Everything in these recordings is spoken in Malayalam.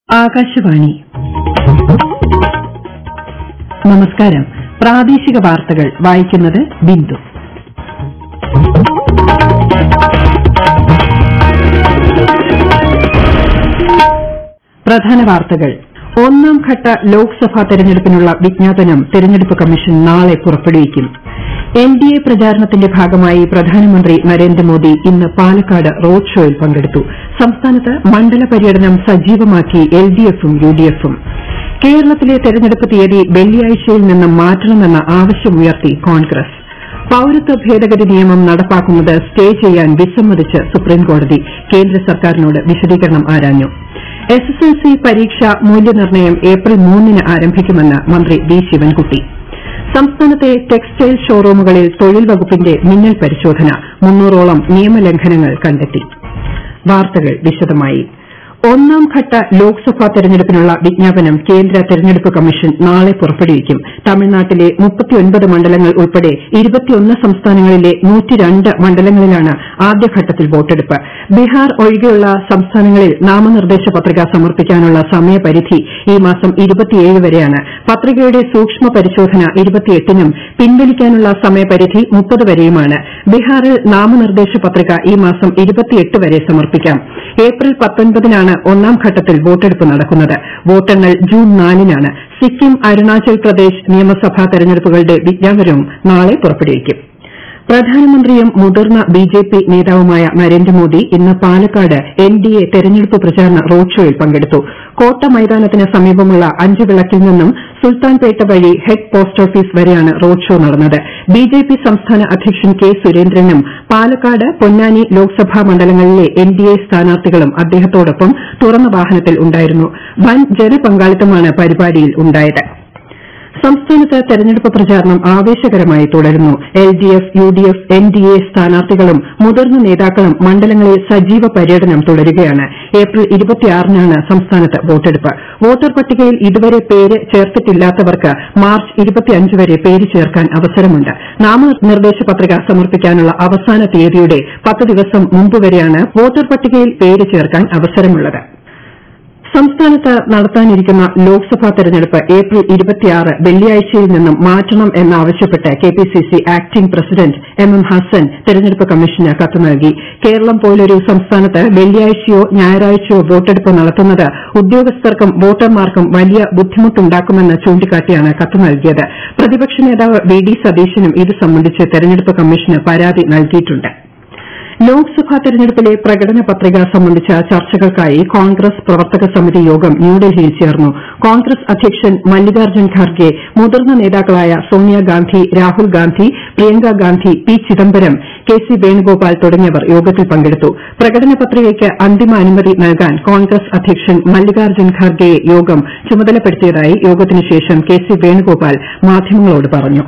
ആകാശവാണി നമസ്കാരം പ്രാദേശിക വാർത്തകൾ വായിക്കുന്നത് ബിന്ദു പ്രധാന വാർത്തകൾ ഒന്നാം ഘട്ട ലോക്സഭാ തെരഞ്ഞെടുപ്പിനുള്ള വിജ്ഞാപനം തെരഞ്ഞെടുപ്പ് കമ്മീഷൻ നാളെ പുറപ്പെടുവിക്കും എൻ ഡി എ പ്രചാരണത്തിന്റെ ഭാഗമായി പ്രധാനമന്ത്രി നരേന്ദ്രമോദി ഇന്ന് പാലക്കാട് റോഡ് ഷോയിൽ പങ്കെടുത്തു സംസ്ഥാനത്ത് മണ്ഡല പര്യടനം സജീവമാക്കി എൽ ഡി എഫും യു ഡി എഫും കേരളത്തിലെ തെരഞ്ഞെടുപ്പ് തീയതി വെള്ളിയാഴ്ചയിൽ നിന്ന് മാറ്റണമെന്ന ആവശ്യമുയർത്തി കോൺഗ്രസ് പൌരത്വ ഭേദഗതി നിയമം നടപ്പാക്കുന്നത് സ്റ്റേ ചെയ്യാൻ വിസമ്മതിച്ച് സുപ്രീംകോടതി കേന്ദ്ര സർക്കാരിനോട് വിശദീകരണം ആരാഞ്ഞു എസ്എസ്എൽസി പരീക്ഷ മൂല്യനിർണ്ണയം ഏപ്രിൽ മൂന്നിന് ആരംഭിക്കുമെന്ന് മന്ത്രി വി ശിവൻകുട്ടി സംസ്ഥാനത്തെ ടെക്സ്റ്റൈൽ ഷോറൂമുകളിൽ തൊഴിൽ വകുപ്പിന്റെ മിന്നൽ പരിശോധന മുന്നൂറോളം നിയമലംഘനങ്ങൾ കണ്ടെത്തി വാർത്തകൾ വിശദമായി ഒന്നാം ഘട്ട ലോക്സഭാ തെരഞ്ഞെടുപ്പിനുള്ള വിജ്ഞാപനം കേന്ദ്ര തെരഞ്ഞെടുപ്പ് കമ്മീഷൻ നാളെ പുറപ്പെടുവിക്കും തമിഴ്നാട്ടിലെ മണ്ഡലങ്ങൾ ഉൾപ്പെടെ സംസ്ഥാനങ്ങളിലെ മണ്ഡലങ്ങളിലാണ് ആദ്യഘട്ടത്തിൽ വോട്ടെടുപ്പ് ബീഹാർ ഒഴികെയുള്ള സംസ്ഥാനങ്ങളിൽ നാമനിർദ്ദേശ പത്രിക സമർപ്പിക്കാനുള്ള സമയപരിധി ഈ മാസം വരെയാണ് പത്രികയുടെ സൂക്ഷ്മ പരിശോധന നും പിൻവലിക്കാനുള്ള സമയപരിധി മുപ്പത് വരെയുമാണ് ബീഹാറിൽ നാമനിർദ്ദേശ പത്രിക ഈ മാസം വരെ സമർപ്പിക്കാം ഏപ്രിൽ പത്തൊൻപതിനാണ് ഒന്നാം ഘട്ടത്തിൽ വോട്ടെടുപ്പ് നടക്കുന്നത് വോട്ടെണ്ണൽ ജൂൺ നാലിനാണ് സിക്കിം അരുണാചൽ പ്രദേശ് നിയമസഭാ തെരഞ്ഞെടുപ്പുകളുടെ വിജ്ഞാപനവും നാളെ പുറപ്പെടുവിക്കും പ്രധാനമന്ത്രിയും മുതിർന്ന ബിജെപി നേതാവുമായ നരേന്ദ്രമോദി ഇന്ന് പാലക്കാട് എൻഡിഎ തെരഞ്ഞെടുപ്പ് പ്രചാരണ റോഡ് ഷോയിൽ പങ്കെടുത്തു കോട്ട മൈതാനത്തിന് സമീപമുള്ള അഞ്ച് വിളക്കിൽ നിന്നും സുൽത്താൻപേട്ട വഴി ഹെഡ് പോസ്റ്റ് ഓഫീസ് വരെയാണ് റോഡ് ഷോ നടന്നത് ബിജെപി സംസ്ഥാന അധ്യക്ഷൻ കെ സുരേന്ദ്രനും പാലക്കാട് പൊന്നാനി ലോക്സഭാ മണ്ഡലങ്ങളിലെ എൻഡിഎ സ്ഥാനാർത്ഥികളും അദ്ദേഹത്തോടൊപ്പം തുറന്ന വാഹനത്തിൽ ഉണ്ടായിരുന്നു വൻ ജനപങ്കാളിത്തമാണ് പരിപാടിയിൽ ഉണ്ടായത് സംസ്ഥാനത്ത് തെരഞ്ഞെടുപ്പ് പ്രചാരണം ആവേശകരമായി തുടരുന്നു L D F U D F N D A സ്ഥാനാർത്ഥികളും മുതിർന്ന നേതാക്കളും മണ്ഡലങ്ങളിൽ സജീവ പര്യടനം തുടരുകയാണ് ഏപ്രിൽ ഇരുപത്തിയാറിനാണ് സംസ്ഥാനത്ത് വോട്ടെടുപ്പ് വോട്ടർ പട്ടികയിൽ ഇതുവരെ പേര് ചേർത്തിട്ടില്ലാത്തവർക്ക് മാർച്ച് ഇരുപത്തിയഞ്ച് വരെ പേര് ചേർക്കാൻ അവസരമുണ്ട് നാമനിർദ്ദേശ പത്രിക സമർപ്പിക്കാനുള്ള അവസാന തീയതിയുടെ പത്ത് ദിവസം മുമ്പ് വരെയാണ് വോട്ടർ പട്ടികയിൽ പേര് ചേർക്കാൻ അവസരമുള്ളത് സംസ്ഥാനത്ത് നടത്താനിരിക്കുന്ന ലോക്സഭാ തെരഞ്ഞെടുപ്പ് ഏപ്രിൽ ഇരുപത്തിയാറ് വെള്ളിയാഴ്ചയിൽ നിന്നും മാറ്റണം എന്നാവശ്യപ്പെട്ട് KPCC acting president M M Hassan തെരഞ്ഞെടുപ്പ് കമ്മീഷന് കത്ത് നൽകി കേരളം പോലൊരു സംസ്ഥാനത്ത് വെള്ളിയാഴ്ചയോ ഞായറാഴ്ചയോ വോട്ടെടുപ്പ് നടത്തുന്നത് ഉദ്യോഗസ്ഥർക്കും വോട്ടർമാർക്കും വലിയ ബുദ്ധിമുട്ടുണ്ടാക്കുമെന്ന് ചൂണ്ടിക്കാട്ടിയാണ് കത്ത് നൽകിയത് പ്രതിപക്ഷ നേതാവ് വി ഡി സതീശനും ഇത് സംബന്ധിച്ച് തെരഞ്ഞെടുപ്പ് കമ്മീഷന് പരാതി നൽകിയിട്ടുണ്ട് ലോക്സഭാ തെരഞ്ഞെടുപ്പിലെ പ്രകടന പത്രിക സംബന്ധിച്ച ചർച്ചകൾക്കായി കോൺഗ്രസ് പ്രവർത്തക സമിതി യോഗം ന്യൂഡൽഹിയിൽ ചേർന്നു കോൺഗ്രസ് അധ്യക്ഷൻ മല്ലികാർജ്ജുൻ ഖാർഗെ മുതിർന്ന നേതാക്കളായ Sonia Gandhi Rahul Gandhi Priyanka Gandhi P Chidambaram K C Venugopal തുടങ്ങിയവർ യോഗത്തിൽ പങ്കെടുത്തു പ്രകടന പത്രികയ്ക്ക് അന്തിമ അനുമതി നൽകാൻ കോൺഗ്രസ് അധ്യക്ഷൻ മല്ലികാർജ്ജുൻ ഖാർഗെയെ യോഗം ചുമതലപ്പെടുത്തിയതായി യോഗത്തിനുശേഷം കെ സി വേണുഗോപാൽ മാധ്യമങ്ങളോട് പറഞ്ഞു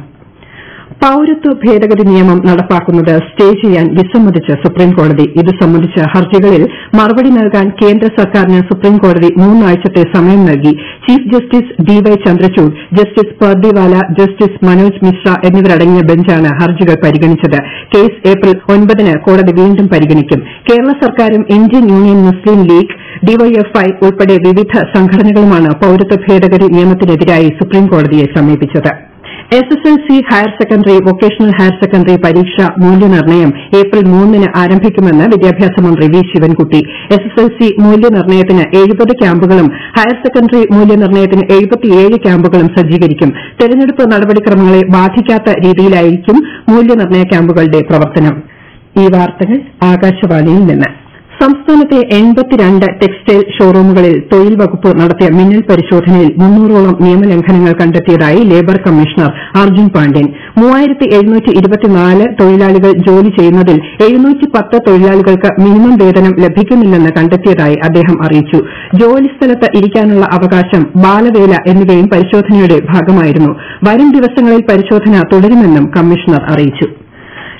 പൌരത്വ ഭേദഗതി നിയമം നടപ്പാക്കുന്നത് സ്റ്റേ ചെയ്യാൻ വിസമ്മതിച്ച് സുപ്രീംകോടതി ഇത് സംബന്ധിച്ച ഹർജികളിൽ മറുപടി നൽകാൻ കേന്ദ്ര സർക്കാരിന് സുപ്രീംകോടതി മൂന്നാഴ്ചത്തെ സമയം നൽകി chief justice D Y Chandrachud justice Pardiwala justice Manoj Mishra എന്നിവരടങ്ങിയ ബെഞ്ചാണ് ഹർജികൾ പരിഗണിച്ചത് കേസ് ഏപ്രിൽ ഒൻപതിന് കോടതി വീണ്ടും പരിഗണിക്കും കേരള സർക്കാരും ഇന്ത്യൻ യൂണിയൻ മുസ്ലിം ലീഗ് ഡിവൈഎഫ്ഐ ഉൾപ്പെടെ വിവിധ സംഘടനകളുമാണ് പൌരത്വ ഭേദഗതി നിയമത്തിനെതിരായി സുപ്രീംകോടതിയെ സമീപിച്ചത് SSLC higher secondary vocational higher secondary പരീക്ഷ മൂല്യനിർണ്ണയം ഏപ്രിൽ മൂന്നിന് ആരംഭിക്കുമെന്ന് വിദ്യാഭ്യാസ മന്ത്രി വി ശിവൻകുട്ടി എസ്എസ്എൽസി മൂല്യനിർണ്ണയത്തിന് എഴുപത് ക്യാമ്പുകളും ഹയർ സെക്കൻഡറി മൂല്യനിർണ്ണയത്തിന് എഴുപത്തിയേഴ് ക്യാമ്പുകളും സജ്ജീകരിക്കും തെരഞ്ഞെടുപ്പ് നടപടിക്രമങ്ങളെ ബാധിക്കാത്ത രീതിയിലായിരിക്കും മൂല്യനിർണ്ണയ ക്യാമ്പുകളുടെ പ്രവർത്തനം ഈ വാർത്തകൾ ആകാശവാണിയിൽ നിന്ന് സംസ്ഥാനത്തെ എൺപത്തിരണ്ട് ടെക്സ്റ്റൈൽ ഷോറൂമുകളിൽ തൊഴിൽ വകുപ്പ് നടത്തിയ മിന്നൽ പരിശോധനയിൽ മുന്നൂറോളം നിയമലംഘനങ്ങൾ കണ്ടെത്തിയതായി ലേബർ കമ്മീഷണർ അർജുൻ പാണ്ഡ്യൻ തൊഴിലാളികൾ ജോലി ചെയ്യുന്നതിൽ തൊഴിലാളികൾക്ക് മിനിമം വേതനം ലഭിക്കുന്നില്ലെന്ന് കണ്ടെത്തിയതായി അദ്ദേഹം അറിയിച്ചു ജോലിസ്ഥലത്ത് ഇരിക്കാനുള്ള അവകാശം ബാലവേല എന്നിവയും പരിശോധനയുടെ ഭാഗമായിരുന്നു വരും ദിവസങ്ങളിൽ പരിശോധന തുടരുമെന്നും കമ്മീഷണർ അറിയിച്ചു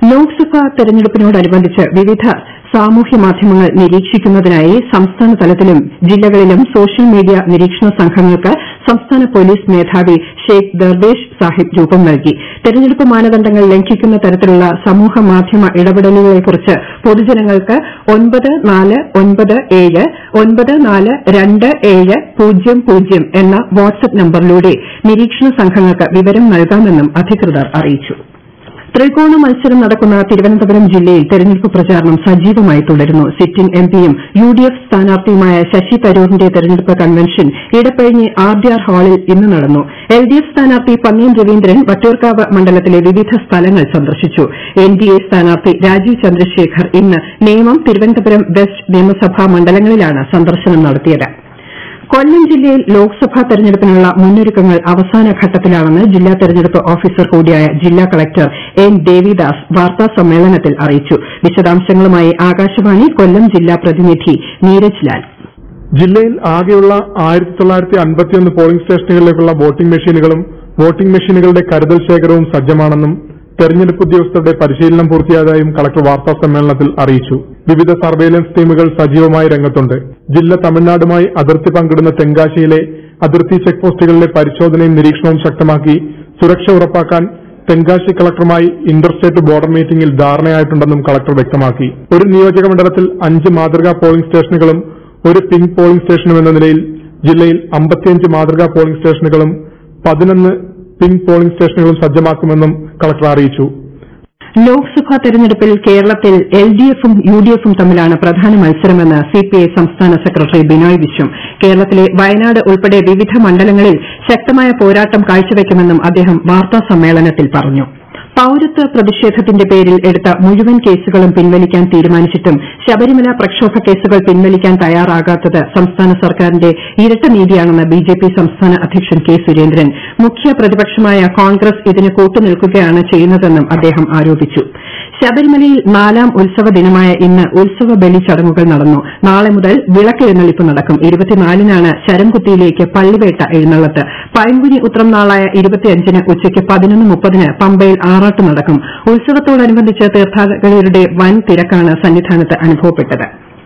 ലോക്സഭാ തെരഞ്ഞെടുപ്പിനോടനുബന്ധിച്ച് വിവിധ സാമൂഹ്യ മാധ്യമങ്ങൾ നിരീക്ഷിക്കുന്നതിനായി സംസ്ഥാന തലത്തിലും ജില്ലകളിലും സോഷ്യൽ മീഡിയ നിരീക്ഷണ സംഘങ്ങൾക്ക് സംസ്ഥാന പോലീസ് മേധാവി ഷെയ്ഖ് ദർവേഷ് സാഹിബ് രൂപം നൽകി തെരഞ്ഞെടുപ്പ് മാനദണ്ഡങ്ങൾ ലംഘിക്കുന്ന തരത്തിലുള്ള സമൂഹ മാധ്യമ ഇടപെടലുകളെക്കുറിച്ച് പൊതുജനങ്ങൾക്ക് ഒൻപത് നാല് ഒൻപത് ഏഴ് ഒൻപത് നാല് രണ്ട് ഏഴ് പൂജ്യം പൂജ്യം എന്ന വാട്സ്ആപ്പ് നമ്പറിലൂടെ നിരീക്ഷണ സംഘങ്ങൾക്ക് വിവരം നൽകാമെന്നും അധികൃതർ അറിയിച്ചു ത്രികോണ മത്സരം നടക്കുന്ന തിരുവനന്തപുരം ജില്ലയിൽ തെരഞ്ഞെടുപ്പ് പ്രചാരണം സജീവമായി തുടരുന്നു സിറ്റിംഗ് എംപിയും യു ഡി എഫ് സ്ഥാനാർത്ഥിയുമായ ശശി തരൂരിന്റെ തെരഞ്ഞെടുപ്പ് convention Edappazhinji R D R ഹാളിൽ ഇന്ന് നടന്നു എൽ ഡി എഫ് സ്ഥാനാർത്ഥി പന്ന്യൻ രവീന്ദ്രൻ വട്ടിയൂർക്കാവ് മണ്ഡലത്തിലെ വിവിധ സ്ഥലങ്ങൾ സന്ദർശിച്ചു എൻ ഡി എ സ്ഥാനാർത്ഥി രാജീവ് ചന്ദ്രശേഖർ ഇന്ന് നേമം തിരുവനന്തപുരം വെസ്റ്റ് നിയമസഭാ മണ്ഡലങ്ങളിലാണ് സന്ദർശനം നടത്തിയത് കൊല്ലം ജില്ലയിൽ ലോക്സഭാ തെരഞ്ഞെടുപ്പിനുള്ള മുന്നൊരുക്കങ്ങൾ അവസാന ഘട്ടത്തിലാണെന്ന് ജില്ലാ തെരഞ്ഞെടുപ്പ് ഓഫീസർ കൂടിയായ ജില്ലാ കളക്ടർ എൻ ദേവിദാസ് വാർത്താ സമ്മേളനത്തിൽ അറിയിച്ചു വിശദാംശങ്ങളുമായി ആകാശവാണി കൊല്ലം ജില്ലാ പ്രതിനിധി നീരജ് ലാൽ ജില്ലയിൽ ആകെയുള്ള ആയിരത്തി തൊള്ളായിരത്തി അൻപത്തിയൊന്ന് പോളിംഗ് സ്റ്റേഷനുകളിലേക്കുള്ള വോട്ടിംഗ് മെഷീനുകളും വോട്ടിംഗ് മെഷീനുകളുടെ കരുതൽ ശേഖരവും സജ്ജമാണെന്നും തെരഞ്ഞെടുപ്പ് ഉദ്യോഗസ്ഥരുടെ പരിശീലനം പൂർത്തിയായതായും കളക്ടർ വാർത്താ സമ്മേളനത്തിൽ അറിയിച്ചു വിവിധ സർവെയിലൻസ് ടീമുകൾ സജീവമായി രംഗത്തുണ്ട് ജില്ല തമിഴ്നാടുമായി അതിർത്തി പങ്കിടുന്ന തെങ്കാശിയിലെ അതിർത്തി ചെക്ക് പോസ്റ്റുകളിലെ പരിശോധനയും നിരീക്ഷണവും ശക്തമാക്കി സുരക്ഷ ഉറപ്പാക്കാൻ തെങ്കാശി കളക്ടറുമായി ഇന്റർ സ്റ്റേറ്റ് ബോർഡർ മീറ്റിംഗിൽ ധാരണയായിട്ടുണ്ടെന്നും കളക്ടർ വ്യക്തമാക്കി ഒരു നിയോജക മണ്ഡലത്തിൽ അഞ്ച് മാതൃകാ പോളിംഗ് സ്റ്റേഷനുകളും ഒരു പിങ്ക് പോളിംഗ് സ്റ്റേഷനും എന്ന നിലയിൽ ജില്ലയിൽ അമ്പത്തിയഞ്ച് മാതൃകാ പോളിംഗ് സ്റ്റേഷനുകളും പതിനൊന്ന് പിങ്ക് പോളിംഗ് സ്റ്റേഷനുകളും സജ്ജമാക്കുമെന്നും കളക്ടർ അറിയിച്ചു ലോക്സഭാ തെരഞ്ഞെടുപ്പിൽ കേരളത്തിൽ എൽ ഡി എഫും യു ഡി എഫും തമ്മിലാണ് പ്രധാന മത്സരമെന്ന് സിപിഐ സംസ്ഥാന സെക്രട്ടറി ബിനോയ് വിശ്വം കേരളത്തിലെ വയനാട് ഉൾപ്പെടെ വിവിധ മണ്ഡലങ്ങളിൽ ശക്തമായ പോരാട്ടം കാഴ്ചവെക്കുമെന്നും അദ്ദേഹം വാർത്താ സമ്മേളനത്തിൽ പറഞ്ഞു പൌരത്വ പ്രതിഷേധത്തിന്റെ പേരിൽ എടുത്ത മുഴുവൻ കേസുകളും പിൻവലിക്കാൻ തീരുമാനിച്ചിട്ടും ശബരിമല പ്രക്ഷോഭ കേസുകൾ പിൻവലിക്കാൻ തയ്യാറാകാത്തത് സംസ്ഥാന സർക്കാരിന്റെ ഇരട്ട നീതിയാണെന്ന് ബിജെപി സംസ്ഥാന അധ്യക്ഷൻ കെ സുരേന്ദ്രൻ മുഖ്യ പ്രതിപക്ഷമായ കോൺഗ്രസ് ഇതിന് കൂട്ടുനിൽക്കുകയാണ് ചെയ്യുന്നതെന്നും അദ്ദേഹം ആരോപിച്ചു ശബരിമലയിൽ നാലാം ഉത്സവ ദിനമായ ഇന്ന് ഉത്സവ ബലി ചടങ്ങുകൾ നടന്നു നാളെ മുതൽ വിളക്കെഴുന്നള്ളിപ്പ് നടക്കും ഇരുപത്തിനാലിനാണ് ശരംകുത്തിയിലേക്ക് പള്ളിവേട്ട എഴുന്നള്ളത്ത് പൈങ്കുനി ഉത്രം നാളായ ഇരുപത്തിയഞ്ചിന് ഉച്ചയ്ക്ക് പതിനൊന്ന് മുപ്പതിന് പമ്പയിൽ ആറാട്ട് നടക്കും ഉത്സവത്തോടനുബന്ധിച്ച് തീർത്ഥാടകരുടെ വൻ തിരക്കാണ് സന്നിധാനത്ത് അനുഭവപ്പെട്ടത്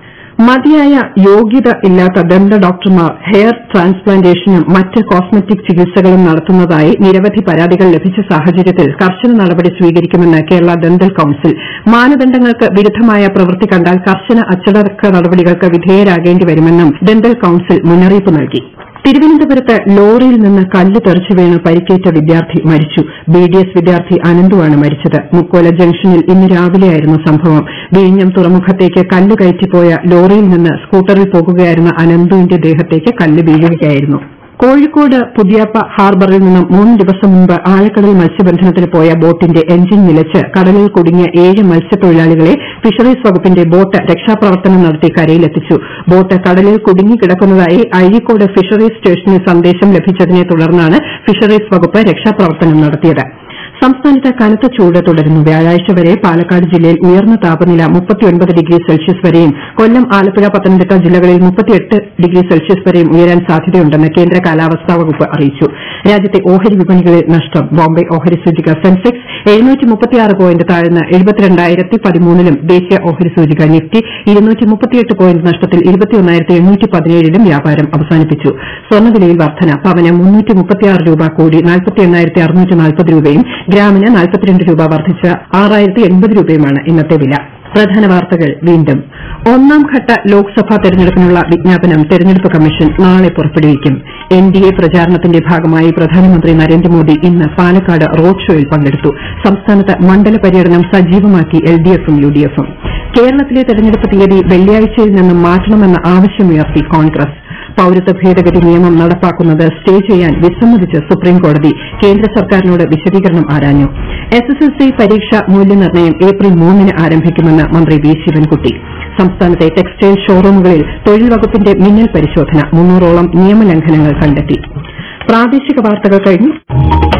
മതിയായ യോഗ്യത ഇല്ലാത്ത ദന്ത ഡോക്ടർമാർ ഹെയർ ട്രാൻസ്പ്ലാന്റേഷനും മറ്റ് കോസ്മെറ്റിക് ചികിത്സകളും നടത്തുന്നതായി നിരവധി പരാതികൾ ലഭിച്ച സാഹചര്യത്തിൽ കർശന നടപടി സ്വീകരിക്കുമെന്ന് കേരള ദന്തൽ കൌൺസിൽ മാനദണ്ഡങ്ങൾക്ക് വിരുദ്ധമായ പ്രവൃത്തി കണ്ടാൽ കർശന അച്ചടക്ക നടപടികൾക്ക് വിധേയരാകേണ്ടി വരുമെന്നും ദന്തൽ കൌൺസിൽ മുന്നറിയിപ്പ് നൽകി തിരുവനന്തപുരത്ത് ലോറിയിൽ നിന്ന് കല്ല് തെറിച്ചു വീണ് പരിക്കേറ്റ വിദ്യാർത്ഥി മരിച്ചു ബിഡിഎസ് വിദ്യാർത്ഥി അനന്തുവാണ് മരിച്ചത് മുക്കോല ജംഗ്ഷനിൽ ഇന്ന് രാവിലെയായിരുന്നു സംഭവം വിഴിഞ്ഞം തുറമുഖത്തേക്ക് കല്ല് കയറ്റിപ്പോയ ലോറിയിൽ നിന്ന് സ്കൂട്ടറിൽ പോകുകയായിരുന്ന അനന്തുവിന്റെ ദേഹത്തേക്ക് കല്ല് വീഴുകയായിരുന്നു കോഴിക്കോട് പുതിയാപ്പ ഹാർബറിൽ നിന്നും മൂന്ന് ദിവസം മുമ്പ് ആഴക്കടൽ മത്സ്യബന്ധനത്തിന് പോയ ബോട്ടിന്റെ എഞ്ചിൻ നിലച്ച് കടലിൽ കുടുങ്ങിയ ഏഴ് മത്സ്യത്തൊഴിലാളികളെ ഫിഷറീസ് വകുപ്പിന്റെ ബോട്ട് രക്ഷാപ്രവർത്തനം നടത്തി കരയിലെത്തിച്ചു ബോട്ട് കടലിൽ കുടുങ്ങിക്കിടക്കുന്നതായി അഴീക്കോട് ഫിഷറീസ് സ്റ്റേഷനിൽ സന്ദേശം ലഭിച്ചതിനെ തുടർന്നാണ് ഫിഷറീസ് വകുപ്പ് രക്ഷാപ്രവർത്തനം നടത്തിയത് സംസ്ഥാനത്ത് കനത്ത ചൂട് തുടരുന്നു വ്യാഴാഴ്ച വരെ പാലക്കാട് ജില്ലയിൽ ഉയർന്ന താപനില ഡിഗ്രി സെൽഷ്യസ് വരെയും കൊല്ലം ആലപ്പുഴ പത്തനംതിട്ട ജില്ലകളിൽ ഡിഗ്രി സെൽഷ്യസ് വരെയും ഉയരാൻ സാധ്യതയുണ്ടെന്ന് കേന്ദ്ര കാലാവസ്ഥാ വകുപ്പ് അറിയിച്ചു രാജ്യത്തെ ഓഹരി വിപണികളിൽ നഷ്ടം ബോംബെ ഓഹരി സൂചിക സെൻസെക്സ് പോയിന്റ് താഴ്ന്ന് ലും ദേശീയ ഓഹരി സൂചിക നിഫ്റ്റി പോയിന്റ് നഷ്ടത്തിൽ ലും വ്യാപാരം അവസാനിപ്പിച്ചു സ്വർണ്ണവിലയിൽ വർധന പവന് രൂപ കൂടി രൂപയും ഗ്രാമിന് നാൽപ്പത്തിരണ്ട് രൂപ വർദ്ധിച്ച് ആറായിരത്തി എൺപത് രൂപയുമാണ് ഇന്നത്തെ വില പ്രധാന വാർത്തകൾ വീണ്ടും ഒന്നാംഘട്ട ലോക്സഭാ തെരഞ്ഞെടുപ്പിനുള്ള വിജ്ഞാപനം തെരഞ്ഞെടുപ്പ് കമ്മീഷൻ നാളെ പുറപ്പെടുവിക്കും എൻ ഡി എ പ്രചാരണത്തിന്റെ ഭാഗമായി പ്രധാനമന്ത്രി നരേന്ദ്രമോദി ഇന്ന് പാലക്കാട് റോഡ് ഷോയിൽ പങ്കെടുത്തു സംസ്ഥാനത്ത് മണ്ഡല പര്യടനം സജീവമാക്കി എൽ ഡി എഫും യു ഡി എഫും കേരളത്തിലെ തെരഞ്ഞെടുപ്പ് തീയതി വെള്ളിയാഴ്ചയിൽ നിന്നും മാറ്റണമെന്ന ആവശ്യമുയർത്തി കോൺഗ്രസ് പൌരത്വ ഭേദഗതി നിയമം നടപ്പാക്കുന്നത് സ്റ്റേ ചെയ്യാൻ വിസമ്മതിച്ച് സുപ്രീംകോടതി കേന്ദ്ര സർക്കാരിനോട് വിശദീകരണം ആരാഞ്ഞു എസ്എസ്എൽസി പരീക്ഷ മൂല്യനിർണ്ണയം ഏപ്രിൽ മൂന്നിന് ആരംഭിക്കുമെന്ന് മന്ത്രി വി ശിവൻകുട്ടി സംസ്ഥാനത്തെ ടെക്സ്റ്റൈൽ ഷോറൂമുകളിൽ തൊഴിൽ വകുപ്പിന്റെ മിന്നൽ പരിശോധന മുന്നൂറോളം നിയമലംഘനങ്ങൾ കണ്ടെത്തി പ്രാദേശിക വാർത്തകൾ കഴിഞ്ഞു